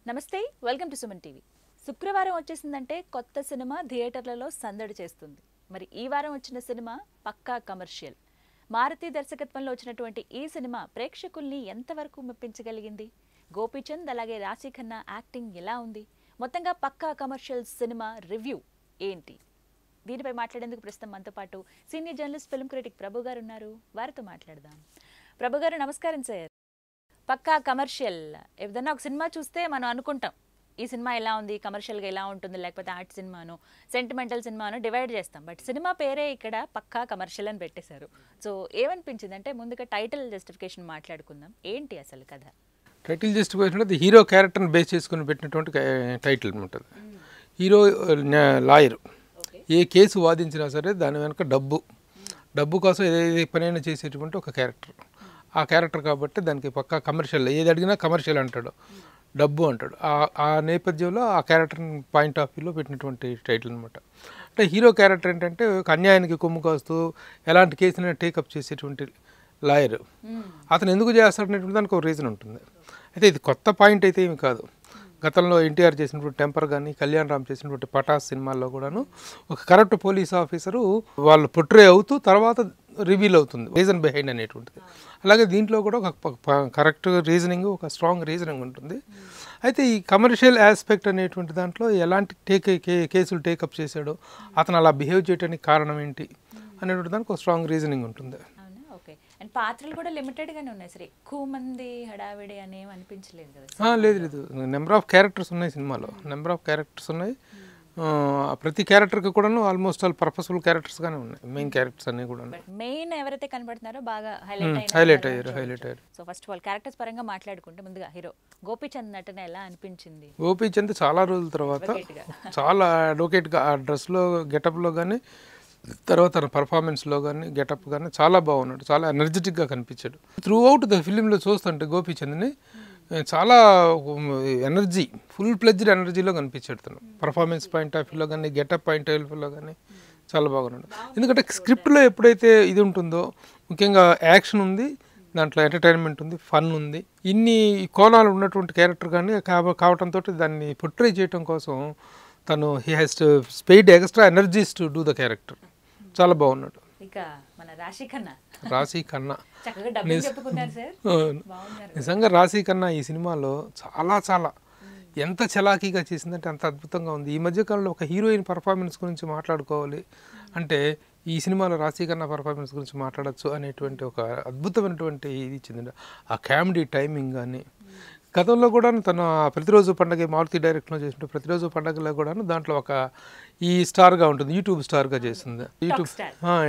నమస్తే welcome to Suman TV శుక్రవారం వచ్చేసిందంటే కొత్త సినిమా థియేటర్లలో సందడి చేస్తుంది మరి ఈ వారం వచ్చిన సినిమా పక్కా కమర్షియల్ మారుతి దర్శకత్వంలో వచ్చినటువంటి ఈ సినిమా ప్రేక్షకుల్ని ఎంతవరకు మెప్పించగలిగింది గోపీచంద్ అలాగే రాశి ఖన్నా యాక్టింగ్ ఎలా ఉంది మొత్తంగా పక్కా కమర్షియల్ సినిమా రివ్యూ ఏంటి దీనిపై మాట్లాడేందుకు ప్రస్తుతం మనతో పాటు senior journalist film critic Prabhu garu ఉన్నారు వారితో మాట్లాడదాం ప్రభు గారు నమస్కారం సార్ పక్కా కమర్షియల్ ఏదైనా ఒక సినిమా చూస్తే మనం అనుకుంటాం ఈ సినిమా ఎలా ఉంది కమర్షియల్గా ఎలా ఉంటుంది లేకపోతే ఆర్ట్ సినిమాను సెంటిమెంటల్ సినిమాను డివైడ్ చేస్తాం బట్ సినిమా పేరే ఇక్కడ పక్కా కమర్షియల్ అని పెట్టేశారు సో ఏమనిపించింది అంటే ముందుగా టైటిల్ జస్టిఫికేషన్ మాట్లాడుకుందాం ఏంటి అసలు కథ టైటిల్ జస్ట్ పోయినట్టు హీరో క్యారెక్టర్ని బేస్ చేసుకుని పెట్టినటువంటి కా- టైటిల్ ఉంటుంది హీరో లాయర్ ఏ కేసు వాదించినా సరే దాని వెనక డబ్బు డబ్బు కోసం ఏదైతే పనైనా చేసేటువంటి ఒక క్యారెక్టర్ ఆ క్యారెక్టర్ కాబట్టి దానికి పక్కా కమర్షియల్ ఏది అడిగినా కమర్షియల్ అంటాడు డబ్బు అంటాడు ఆ- ఆ నేపథ్యంలో ఆ క్యారెక్టర్ పాయింట్ ఆఫ్ వ్యూలో పెట్టినటువంటి టైటిల్ అనమాట అంటే హీరో క్యారెక్టర్ ఏంటంటే ఒక అన్యాయానికి కొమ్ము కాస్తూ ఎలాంటి కేసునైనా టేకప్ చేసేటువంటి లాయర్ అతను ఎందుకు చేస్తాడనేటువంటి దానికి ఒక రీజన్ ఉంటుంది అయితే ఇది కొత్త పాయింట్ అయితే ఏమి కాదు గతంలో ఎన్టీఆర్ చేసినటువంటి టెంపర్ కానీ కళ్యాణ్ రామ్ చేసినటువంటి పటాస్ సినిమాల్లో కూడాను ఒక కరప్ట్ పోలీస్ ఆఫీసరు వాళ్ళు పొట్రే అవుతూ తర్వాత రివీల్ అవుతుంది రీజన్ బిహైండ్ అనేటువంటిది అలాగే దీంట్లో కూడా ఒక కరెక్ట్ రీజనింగ్ ఒక స్ట్రాంగ్ రీజనింగ్ ఉంటుంది అయితే ఈ కమర్షియల్ ఆస్పెక్ట్ అనేటువంటి దాంట్లో ఎలాంటి టేక్ కే- కేసులు టేకప్ చేశాడో అతను అలా బిహేవ్ చేయడానికి కారణం ఏంటి అనేటువంటి దానికి ఒక స్ట్రాంగ్ రీజనింగ్ ఉంటుంది అవునా ఓకే అండ్ పాత్రలు కూడా లిమిటెడ్ గానే ఉన్నాయి సరే ఎక్కువ మంది హడావిడి అని ఏం అనిపించలేదు కదా ఆ, లేదు లేదు నెంబర్ ఆఫ్ క్యారెక్టర్స్ ఉన్నాయి సినిమాలో నెంబర్ ఆఫ్ క్యారెక్టర్స్ ఉన్నాయి ఆ, ప్రతి క్యారెక్టర్కి కూడాను ఆల్మోస్ట్ ఆల్ పర్పస్ఫుల్ క్యారెక్టర్స్గానే ఉన్నాయి మెయిన్ క్యారెక్టర్స్ అన్నీ కూడా బట్ మెయిన్ ఎవరైతే కనబడుతున్నారో బాగా హైలైట్ హైలైట్ అయ్యారు హైలైట్ అయ్యారు సో ఫస్ట్ ఆఫ్ ఆల్ క్యారెక్టర్స్ పరంగా మాట్లాడుకుంటే ముందుగా హీరో గోపీచంద్ నటన ఎలా అనిపించింది గోపీచంద్ చాలా రోజుల తర్వాత Advocate గా. చాలా అడ్వకేట్గా ఆ డ్రెస్లో గెటప్లో కానీ తర్వాత తన పర్ఫార్మెన్స్లో కానీ గెటప్ కానీ చాలా బాగున్నాడు చాలా ఎనర్జెటిక్గా కనిపించాడు త్రూ అవుట్ ద ఫిలింలో చూస్తుంటే గోపీచంద్ని ఆ, చాలా ఎనర్జీ ఫుల్ ప్లెజ్డ్ ఎనర్జీలో కనిపించాడు తను పర్ఫార్మెన్స్ పాయింట్ ఆఫ్ వ్యూలో కానీ గెటప్ పాయింట్ ఆఫ్ వ్యూలో కానీ చాలా బాగున్నాడు ఎందుకంటే స్క్రిప్ట్లో ఎప్పుడైతే ఇది ఉంటుందో ముఖ్యంగా యాక్షన్ ఉంది దాంట్లో ఎంటర్టైన్మెంట్ ఉంది ఫన్ ఉంది ఇన్ని కోణాలు ఉన్నటువంటి క్యారెక్టర్ కానీ కావ కావటంతో దాన్ని పొట్రే చేయటం కోసం తను he has to spend extra energies to do the character చాలా బాగున్నాడు ఇక మన రాశి ఖన్నా రాశి కన్నా చక్కగా డబ్బులు చెప్పుకున్నారు సార్ అవును. బాగున్నారు నిజంగా రాశి కన్నా ఈ సినిమాలో చాలా చాలా ఎంత చలాకీగా చేసిందంటే అంత అద్భుతంగా ఉంది ఈ మధ్యకాలంలో ఒక హీరోయిన్ పర్ఫార్మెన్స్ గురించి మాట్లాడుకోవాలి అంటే ఈ సినిమాలో రాశి కన్నా పర్ఫార్మెన్స్ గురించి మాట్లాడచ్చు అనేటువంటి ఒక అద్భుతమైనటువంటి ఇది ఇచ్చింది ఆ కామెడీ టైమింగ్ కానీ గతంలో కూడా తను ఆ ప్రతిరోజు పండగ మారుతి డైరెక్ట్లో చేసిన ప్రతిరోజు పండగలో కూడా దాంట్లో ఒక ఈ స్టార్గా ఉంటుంది యూట్యూబ్ స్టార్గా చేసింది YouTube star.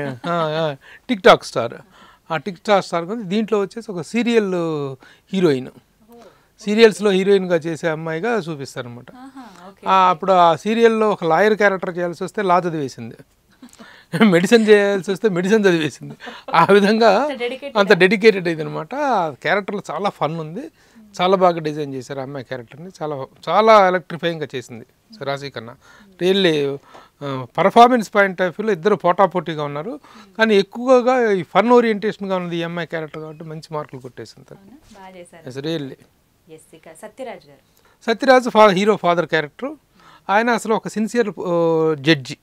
TikTok star ఆ టిక్ టాక్ స్టార్ గురించి దీంట్లో వచ్చేసి ఒక సీరియల్ హీరోయిన్ సీరియల్స్లో హీరోయిన్గా చేసే అమ్మాయిగా చూపిస్తారనమాట ఆహా, ఓకే అప్పుడు ఆ సీరియల్లో ఒక లాయర్ క్యారెక్టర్ చేయాల్సి వస్తే లా చదివేసింది మెడిసిన్ చేయాల్సి వస్తే మెడిసిన్ చదివేసింది ఆ విధంగా dedicated అంత డెడికేటెడ్ ఇది అనమాట క్యారెక్టర్లో చాలా ఫన్ ఉంది చాలా బాగా డిజైన్ చేశారు ఆ అమ్మాయి క్యారెక్టర్ని చాలా చాలా ఎలక్ట్రిఫైయింగ్గా చేసింది రాశి కన్నా రియల్లీ పర్ఫార్మెన్స్ పాయింట్ ఆఫ్ వ్యూలో ఇద్దరు పోటాపోటీగా ఉన్నారు కానీ ఎక్కువగా ఈ ఫన్ ఓరియంటేషన్గా ఉంది ఈ అమ్మాయి క్యారెక్టర్ కాబట్టి మంచి మార్కులు కొట్టేసింది అవునా? బాగా చేశారు ఎస్ రియల్లీ ఎస్ ఇక సత్యరాజ్ గారు సత్యరాజు ఫా హీరో ఫాదర్ క్యారెక్టర్ ఆయన అసలు ఒక సిన్సియర్ జడ్జి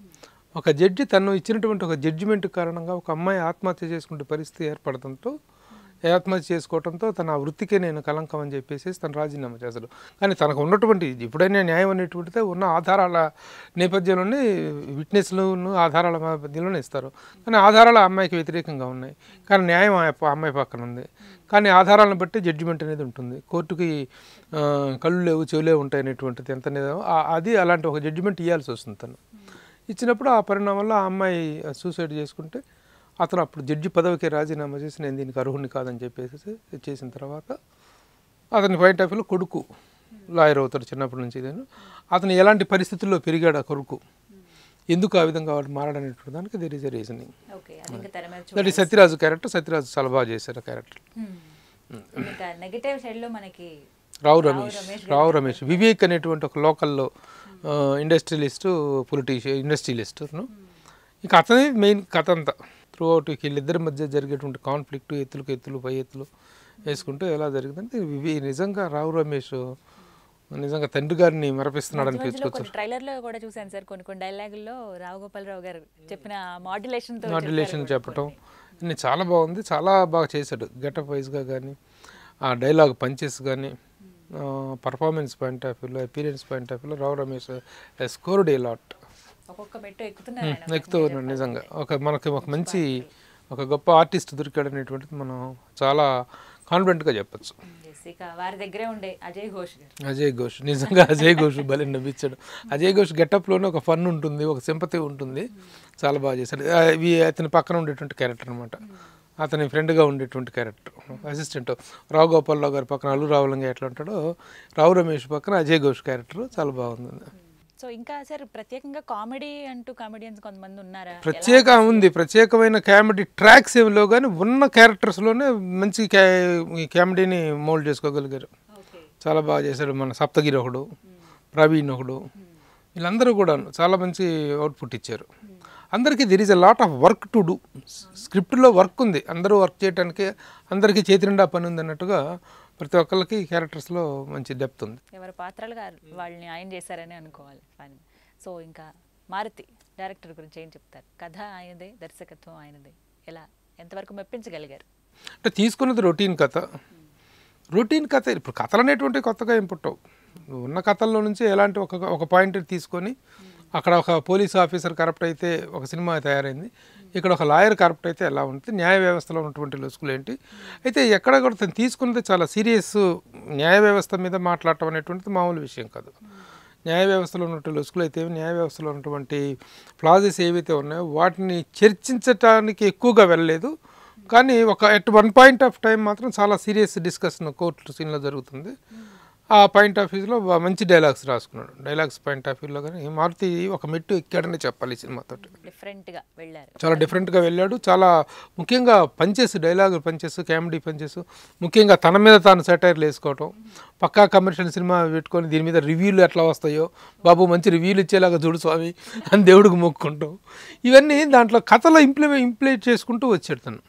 ఒక జడ్జి తను ఇచ్చినటువంటి ఒక జడ్జిమెంట్ కారణంగా ఒక అమ్మాయి ఆత్మహత్య చేసుకునే పరిస్థితి ఏర్పడటంతో ఆత్మహత్య చేసుకోవడంతో తన ఆ వృత్తికే నేను కలంకం అని చెప్పేసి తను రాజీనామా చేస్తాడు కానీ తనకు ఉన్నటువంటి ఎప్పుడైనా న్యాయం అనేటువంటిదే ఉన్న ఆధారాల నేపథ్యంలోనే విట్నెస్లు ఆధారాల నేపథ్యంలోనే ఇస్తారు కానీ ఆధారాలు ఆ అమ్మాయికి వ్యతిరేకంగా ఉన్నాయి కానీ న్యాయం ఆ ఆ అమ్మాయి పక్కన ఉంది కానీ ఆధారాలను బట్టి జడ్జిమెంట్ అనేది ఉంటుంది కోర్టుకి ఆ, కళ్ళు లేవు చెవులే ఉంటాయి అనేటువంటిది ఎంత నిజమో, ఆ- అది అలాంటి ఒక జడ్జిమెంట్ ఇవ్వాల్సి వస్తుంది తను ఇచ్చినప్పుడు ఆ పరిణామంలో ఆ అమ్మాయి సూసైడ్ చేసుకుంటే అతను అప్పుడు జడ్జి పదవికి రాజీనామా చేసి నేను దీనికి అర్హుని కాదని చెప్పేసి చేసిన తర్వాత అతని పాయింట్ ఆఫ్ వ్యూలో కొడుకు లాయర్ అవుతాడు చిన్నప్పటి నుంచి నేను అతను ఎలాంటి పరిస్థితుల్లో పెరిగాడు ఆ కొడుకు ఎందుకు ఆ విధంగా వాడు మారడనేటువంటి దానికి there is a reasoning okay అది ఇంకా తెర మీద దట్ ఈ సత్యరాజు క్యారెక్టర్ సత్యరాజు చాలా బాగా చేశారు ఆ క్యారెక్టర్ చూడాలి ఇంకా నెగటివ్ సైడ్ లో మనకి రావు రమేష్ రావు రమేష్ వివేక్ అనేటువంటి ఒక లోకల్లో ఇండస్ట్రియలిస్ట్ పొలిటీషియన్ ఇండస్ట్రియలిస్ట్ ఇక అతనే మెయిన్ కథ అంతా త్రూ అవుట్ వీళ్ళిద్దరి మధ్య జరిగేటువంటి కాన్ఫ్లిక్ట్ ఎత్తులకు ఎత్తులు పై ఎత్తులు వేసుకుంటూ ఎలా జరిగిందంటే ఇవి నిజంగా రావు రమేష్ నిజంగా తండ్రి గారిని మరపిస్తున్నాడు మధ్య మధ్యలో అనిపించుకోవచ్చు కొన్ని ట్రైలర్ లో కూడా చూసాను సార్ కొన్ని కొన్ని డైలాగుల్లో రావు గోపాలరావు గారు చెప్పిన మాడ్యులేషన్ తో మాడ్యులేషన్ చెప్పటం అన్ని చాలా బాగుంది చాలా బాగా చేశాడు గెటప్ వైజ్గా కానీ ఆ డైలాగ్ పంచెస్ కానీ పర్ఫార్మెన్స్ పాయింట్ ఆఫ్ వ్యూలో అపీరియన్స్ పాయింట్ ఆఫ్ వ్యూలో Rao Ramesh scored a lot ఒక్కొక్క మెట్టు ఎక్కుతున్నారు ఆయన. ఎక్కుతూ ఉన్నాడు నిజంగా ఒక మనకి ఒక మంచి ఒక గొప్ప ఆర్టిస్ట్ దొరికాడు అనేటువంటిది మనం చాలా కాన్ఫిడెంట్గా చెప్పచ్చు Yes, ఇక వారి దగ్గరే ఉండే అజయ్ ఘోష్ గారు అజయ్ ఘోష్ నిజంగా అజయ్ ఘోష్ భలే నవ్వించాడు అజయ్ ఘోష్ గెటప్లోనే ఒక ఫన్ ఉంటుంది ఒక సింపతి ఉంటుంది చాలా బాగా చేశాడు ఆ, ఇవి అతని పక్కన ఉండేటువంటి క్యారెక్టర్ అనమాట అతని ఫ్రెండ్గా ఉండేటువంటి క్యారెక్టర్ అసిస్టెంట్ రావు గోపాలరావు గారి పక్కన అల్లు రావులంగా ఎట్లా ఉంటాడో రావు రమేష్ పక్కన అజయ్ ఘోష్ క్యారెక్టర్ చాలా బాగుంది సో ఇంకా సార్ ప్రత్యేకంగా కామెడీ అంటూ కామెడియన్స్ కొంతమంది ఉన్నారా ప్రత్యేక ఉంది ప్రత్యేకమైన కామెడీ ట్రాక్స్ ఏమిలో కానీ ఉన్న క్యారెక్టర్స్లోనే మంచి క్యా ఈ కామెడీని మోల్డ్ చేసుకోగలిగారు ఓకే చాలా బాగా చేశాడు మన సప్తగిరి ఒకడు ప్రవీణ్ ఒకడు వీళ్ళందరూ కూడా చాలా మంచి అవుట్పుట్ ఇచ్చారు అందరికీ there is a lot of work to do స్క్రిప్ట్లో వర్క్ ఉంది అందరూ వర్క్ చేయడానికి అందరికీ చేతి నిండా పని ఉంది అన్నట్టుగా ప్రతి ఒక్కరికి క్యారెక్టర్స్లో మంచి డెప్త్ ఉంది ఎవరి పాత్రలుగా వాళ్ళని ఆయన చేశారని అనుకోవాలి ఫైన్ సో ఇంకా మారుతి డైరెక్టర్ గురించి ఏం చెప్తారు కథ ఆయనదే దర్శకత్వం ఆయనదే ఎలా ఎంతవరకు మెప్పించగలిగారు అంటే తీసుకున్నది రొటీన్ కథ రొటీన్ కథ ఇప్పుడు కథలు అనేటువంటి కొత్తగా ఏం పుట్టవు ఉన్న కథల్లో నుంచి ఎలాంటి ఒక ఒక పాయింట్ తీసుకొని అక్కడ ఒక పోలీస్ ఆఫీసర్ కరప్ట్ అయితే ఒక సినిమా తయారైంది ఇక్కడ ఒక లాయర్ కరప్ట్ అయితే ఎలా ఉంటుంది న్యాయ వ్యవస్థలో ఉన్నటువంటి లొసుకులు ఏంటి అయితే ఎక్కడ కూడా తను తీసుకున్నది చాలా సీరియస్ న్యాయ వ్యవస్థ మీద మాట్లాడటం అనేటువంటిది మామూలు విషయం కాదు న్యాయ వ్యవస్థలో ఉన్నటువంటి లొసుకులు అయితే న్యాయ వ్యవస్థలో ఉన్నటువంటి ఫ్లాజెస్ ఏవైతే ఉన్నాయో వాటిని చర్చించటానికి ఎక్కువగా వెళ్ళలేదు కానీ ఒక at one point of time మాత్రం చాలా సీరియస్ డిస్కషన్ కోర్టు సీన్లో జరుగుతుంది ఆ పాయింట్ ఆఫ్ వ్యూలో మంచి డైలాగ్స్ రాసుకున్నాడు డైలాగ్స్ పాయింట్ ఆఫ్ వ్యూలో కానీ మారుతి ఒక మెట్టు ఎక్కాడనే చెప్పాలి ఈ సినిమాతో డిఫరెంట్గా వెళ్ళారు చాలా డిఫరెంట్గా వెళ్ళాడు చాలా ముఖ్యంగా punches dialogue punches comedy punches ముఖ్యంగా తన మీద తాను సెటైర్లు వేసుకోవటం పక్కా కమర్షియల్ సినిమా పెట్టుకొని దీని మీద రివ్యూలు ఎట్లా వస్తాయో బాబు మంచి రివ్యూలు ఇచ్చేలాగా చూడు స్వామి అని దేవుడికి మొక్కుంటాం ఇవన్నీ దాంట్లో కథలో ఇంప్లిమే ఇంప్లిమెంట్ చేసుకుంటూ వచ్చాడు తను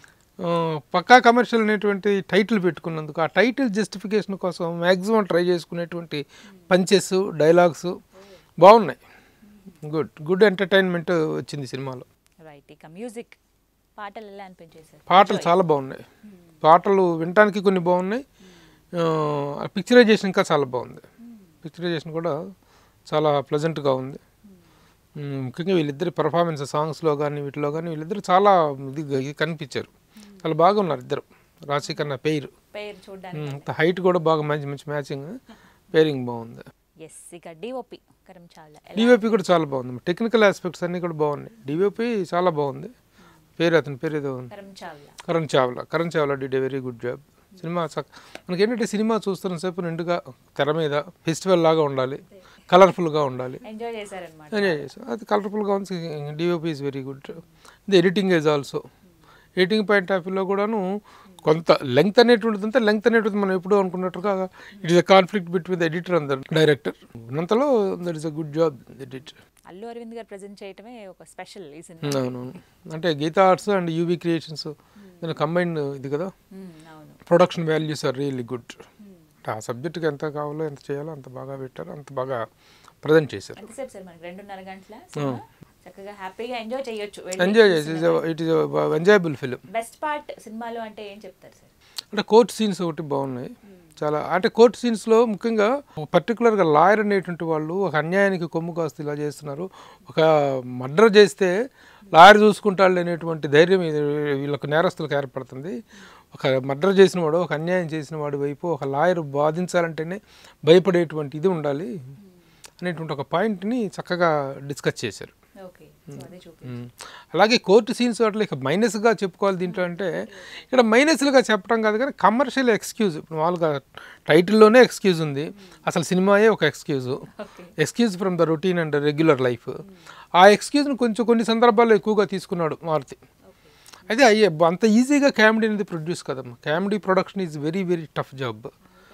ఆ, పక్కా కమర్షియల్ అనేటువంటి టైటిల్ పెట్టుకున్నందుకు ఆ టైటిల్ జస్టిఫికేషన్ కోసం మ్యాక్సిమం ట్రై చేసుకునేటువంటి పంచెస్ డైలాగ్స్ బాగున్నాయి గుడ్ గుడ్ ఎంటర్టైన్మెంట్ వచ్చింది సినిమాలో రైట్ ఇక మ్యూజిక్ పాటలు ఎలా అనిపించేశారు పాటలు చాలా బాగున్నాయి పాటలు వినటానికి కొన్ని బాగున్నాయి పిక్చరైజేషన్ ఇంకా చాలా బాగుంది పిక్చరైజేషన్ కూడా చాలా ప్లెజెంట్గా ఉంది మ్మ్, ముఖ్యంగా వీళ్ళిద్దరి పర్ఫార్మెన్స్ సాంగ్స్లో కానీ వీటిలో కానీ వీళ్ళిద్దరు చాలా ఇది కనిపించారు చాలా బాగున్నారు ఇద్దరు రాశి కన్నా పేరు పేరు చూడడానికి హైట్ కూడా బాగా మంచి మంచి మ్యాచింగ్ పేరింగ్ బాగుంది ఎస్ ఇక డిఓపి కరం చాలా ఎలా డిఓపి కూడా చాలా బాగుంది టెక్నికల్ ఆస్పెక్ట్స్ అన్నీ కూడా బాగున్నాయి డిఓపి చాలా బాగుంది పేరు అతని పేరు ఏదో ఉంది Karam Chawla Karan Chawla Karan Chawla did a very good job సినిమా చక్ మనకి ఏంటంటే సినిమా చూస్తున్న సేపు నిండుగా తెర మీద ఫెస్టివల్ లాగా ఉండాలి కలర్ఫుల్గా ఉండాలి ఎంజాయ్ చేశారనమాట ఎంజాయ్ చేసాం అది కలర్ఫుల్గా ఉంది DOP is very good the editing is also editing point of వ్యూలో కూడాను కొంత లెంగ్త్ అనేటువంటిది అంతా లెంగ్త్ అనేటువంటిది మనం ఎప్పుడూ అనుకున్నట్టుగా it is a conflict between the editor and the director ఉన్నంతలో that is a good job edit Allu Aravind garu present చేయటమే ఒక స్పెషల్ ఈ సినిమా అవునవును అంటే Geetha Arts and UV Creations దీని కంబైన్ ఇది కదా మ్మ్, అవును production values are really good అంటే ఆ సబ్జెక్ట్కి ఎంత కావాలో ఎంత చేయాలో అంత బాగా పెట్టారు అంత బాగా ప్రజెంట్ చేశారు ఎంతసేపు సార్ మనకి రెండున్నర గంటల సినిమా చక్కగా హ్యాపీగా ఎంజాయ్ చేయొచ్చు ఎంజాయ్ చేసి it is enjoyable film best part సినిమాలో అంటే ఏం చెప్తారు సార్ అంటే కోర్ట్ సీన్స్ ఒకటి బాగున్నాయి చాలా అంటే కోర్ట్ సీన్స్లో ముఖ్యంగా పర్టికులర్గా లాయర్ అనేటువంటి వాళ్ళు ఒక అన్యాయానికి కొమ్ము కాస్త ఇలా చేస్తున్నారు ఒక మర్డర్ చేస్తే లాయర్ చూసుకుంటాడు అనేటువంటి ధైర్యం ఇది వీళ్ళకు నేరస్తులకు ఏర్పడుతుంది ఒక మర్డర్ చేసిన వాడు ఒక అన్యాయం చేసిన వాడి వైపు ఒక లాయర్ బాధించాలంటేనే భయపడేటువంటి ఇది ఉండాలి అనేటువంటి ఒక పాయింట్ని చక్కగా డిస్కస్ చేశారు ఓకే సో అదే చూపి మ్మ్. అలాగే కోర్టు సీన్స్ వాటిలో ఇక మైనస్గా చెప్పుకోవాలి దీంట్లో అంటే ఇక్కడ మైనస్లుగా చెప్పడం కాదు కానీ కమర్షియల్ ఎక్స్క్యూజ్ ఇప్పుడు మామూలుగా టైటిల్లోనే ఎక్స్క్యూజ్ ఉంది అసలు సినిమాయే ఒక excuse okay excuse from the routine and regular life ఆ ఎక్స్క్యూజ్ని కొంచెం కొన్ని సందర్భాల్లో ఎక్కువగా తీసుకున్నాడు మారుతి ఓకే అయితే అయ్యే అంత ఈజీగా కామెడీ అనేది ప్రొడ్యూస్ కదమ్మా comedy production is very very tough job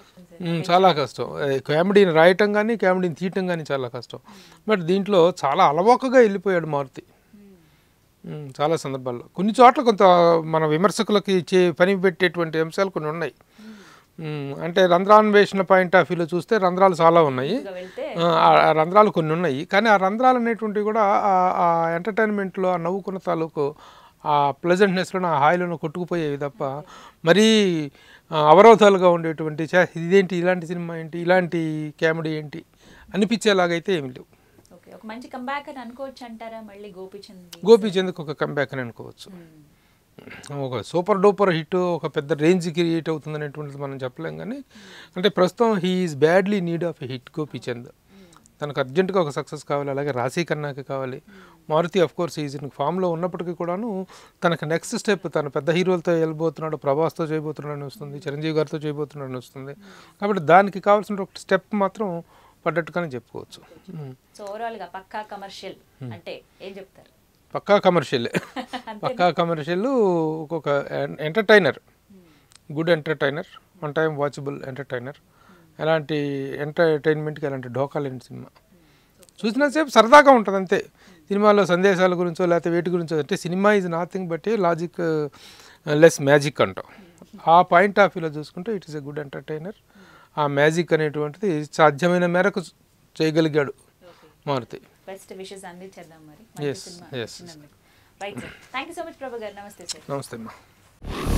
చాలా కష్టం కామెడీని రాయటం కానీ కామెడీని తీయటం కానీ చాలా కష్టం బట్ దీంట్లో చాలా అలవోకగా వెళ్ళిపోయాడు మారుతి మ్మ్, చాలా సందర్భాల్లో కొన్ని చోట్ల కొంత మన విమర్శకులకి ఇచ్చే పని పెట్టేటువంటి అంశాలు కొన్ని ఉన్నాయి మ్, అంటే రంధ్రాన్వేషణ పాయింట్ ఆఫ్ వ్యూలో చూస్తే రంధ్రాలు చాలా ఉన్నాయి ఇక వెళ్తే ఆ, ఆ రంధ్రాలు కొన్ని ఉన్నాయి కానీ ఆ రంధ్రాలు అనేటువంటివి కూడా ఆ- ఆ ఎంటర్టైన్మెంట్లో ఆ నవ్వుకున్న తాలూకు ఆ ప్లెజెంట్నెస్లో ఆ హాయిలో కొట్టుకుపోయేవి తప్ప మరీ ఆ, అవరోధాలుగా ఉండేటువంటి "ఛే, ఇదేంటి ఇలాంటి సినిమా ఏంటి ఇలాంటి కామెడీ ఏంటి అనిపించేలాగైతే ఏమి లేవు ఓకే ఒక మంచి కంబ్యాక్ అని అనుకోవచ్చు అంటారా మళ్ళీ గోపిచంద్ గోపీచంద్కి ఒక కంబ్యాక్ అని అనుకోవచ్చు ఒక సూపర్ డూపర్ హిట్ ఒక పెద్ద రేంజ్ క్రియేట్ అవుతుంది అనేటువంటిది మనం చెప్పలేం కానీ అంటే ప్రస్తుతం he is badly need of a hit Gopichand తనకు అర్జెంటుగా ఒక సక్సెస్ కావాలి అలాగే రాశీ ఖన్నాకి కావాలి మారుతి అఫ్ కోర్స్ ఈజ్ ఫామ్లో ఉన్నప్పటికీ కూడాను తనకు నెక్స్ట్ స్టెప్ తన పెద్ద హీరోలతో వెళ్ళబోతున్నాడు ప్రభాస్తో చేయబోతున్నాడు అని వస్తుంది చిరంజీవి గారితో చేయబోతున్నాడు అని వస్తుంది కాబట్టి దానికి కావాల్సిన ఒక స్టెప్ మాత్రం పడ్డట్టుగానే చెప్పుకోవచ్చు ఉమ్. సో ఓవరాల్ గా పక్కా కమర్షియల్ అంటే ఏం చెప్తారు పక్కా కమర్షియల్ పక్కా కమర్షియల్ ఒక entertainer good entertainer one time watchable entertainer ఎలాంటి ఎంటర్టైన్మెంట్కి ఎలాంటి ఢోకా లేని సినిమా చూసినంతసేపు సరదాగా ఉంటుంది అంతే సినిమాలో సందేశాల గురించో లేకపోతే వేటి గురించో అంటే సినిమా is nothing but a logic less magic అంటాం ఆ పాయింట్ ఆఫ్ వ్యూలో చూసుకుంటే it is a good entertainer ఆ మ్యాజిక్ అనేటువంటిది సాధ్యమైన మేరకు చేయగలిగాడు మారుతి బెస్ట్ విషెస్ అందించేద్దాం మరి Yes, సినిమా yes. Right sir thank you so much Prabhu garu నమస్తే సార్ నమస్తే అమ్మా